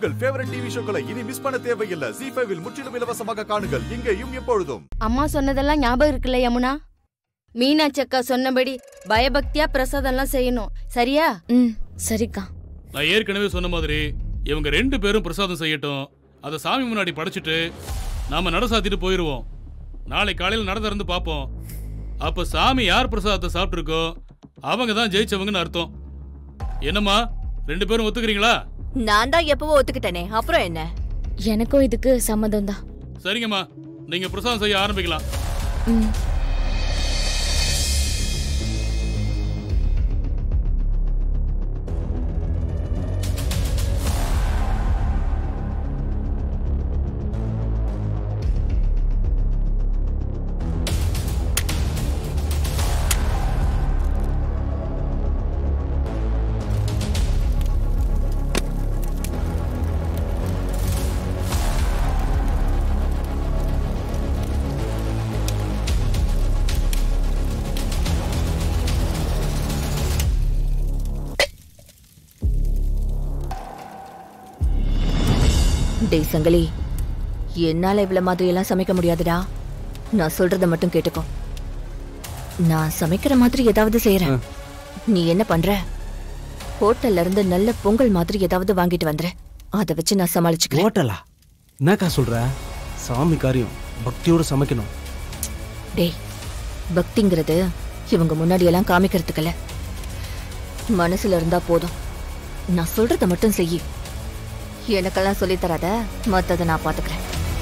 உங்கள் favourite TV ஷோக்களை இனி miss பண்ண தேவையில்லை ஜி ஃபைவில் முற்றிலும் இலவசமாக காணுங்கள் இங்கேயும் எப்பொழுதும் அம்மா சொன்னதெல்லாம் ஞாபகம் இருக்குல்ல யமுனா மீனாட்சி அக்கா சொன்னபடி பயபக்தியா பிரசாதம்லாம் செய்யணும் சரியா ம் சரிக்கா நான் ஏற்கனவே சொன்ன மாதிரி இவங்க ரெண்டு பேரும் பிரசாதம் செய்யட்டும் அதை சாமி முன்னாடி படைச்சிட்டு நாம நட சாத்திட்டு போயிடுவோம் நாளை காலையில் நட திறந்து பார்ப்போம் அப்ப சாமி யார் பிரசாதத்தை சாப்பிட்டுருக்கோ அவங்க தான் ஜெயிச்சவங்கன்னு அர்த்தம் என்னம்மா ரெண்டு பேரும் ஒத்துக்கிறீங்களா நான் தான் எப்பவோ ஒத்துக்கிட்டேனே அப்புறம் என்ன எனக்கும் இதுக்கு சம்மதம் தான் சரிங்கம்மா நீங்க பிரசாதம் செய்ய ஆரம்பிக்கலாம் ம் டேய் சங்கலி என்னால இவ்வளவு மாதிரி எல்லாம் சமைக்க முடியாதுடா நான் சொல்றத மட்டும் கேட்டுக்கோ நான் சமைக்கிற மாதிரி ஏதாவது செய்யறேன் நீ என்ன பண்ற ஹோட்டல்ல இருந்து நல்ல பொங்கல் மாதிரி ஏதாவது வாங்கிட்டு வந்துற அதை வச்சு நான் சமாளிச்சுக்கிறேன் ஹோட்டலா என்னக்கா சொல்ற சாமி காரியம் பக்தியோட சமைக்கணும் டேய் பக்திங்கிறது இவங்க முன்னாடி எல்லாம் காமிக்கிறதுக்கல்ல மனசுல இருந்தா போதும் நான் சொல்றத மட்டும் செய்யி எனக்கெல்லாம் சொல்லித் தராத மத்ததை நான் பாத்துக்கிறேன்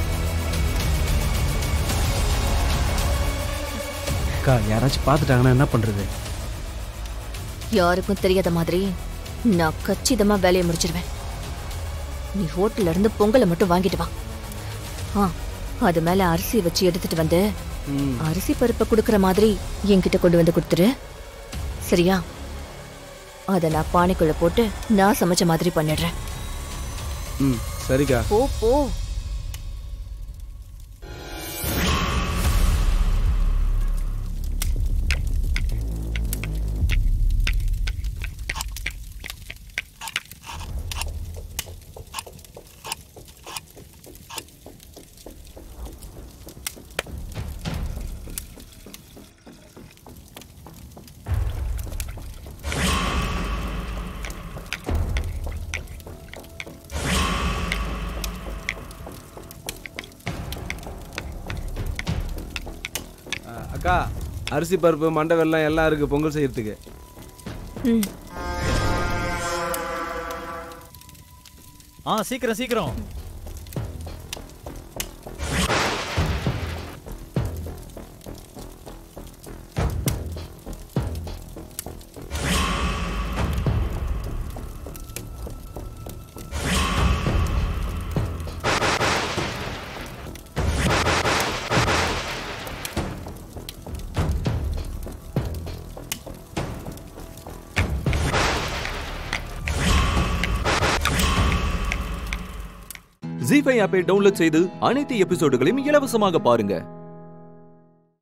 அக்கா யாராச்சும் பார்த்துட்டாங்கன்னா என்ன பண்றது யாருக்கும் தெரியாத மாதிரி நான் கச்சிதமா வேலையை முடிச்சிருவேன் நீ ஹோட்டல்ல இருந்து பொங்கலை மட்டும் வாங்கிட்டு வா ஆ அது மேல அரிசி வச்சு எடுத்துட்டு வந்து ம் அரிசி பருப்பை கொடுக்கற மாதிரி என்கிட்ட கொண்டு வந்து கொடுத்துரு சரியா அத நான் பானைக்குள்ள போட்டு நான் சமைச்ச மாதிரி பண்ணிடுறேன் ம் சரிக்கா போ போ ஆ, அக்கா அரிசி பருப்பு மண்டை வெல்லம் எல்லாம் இருக்கு பொங்கல் செய்யறதுக்கு ம் ஆ சீக்கிரம் சீக்கிரம் ஜி ஃபைவ் ஆப்பை டவுன்லோட் செய்து அனைத்து எபிசோடுகளையும் இலவசமாக பாருங்க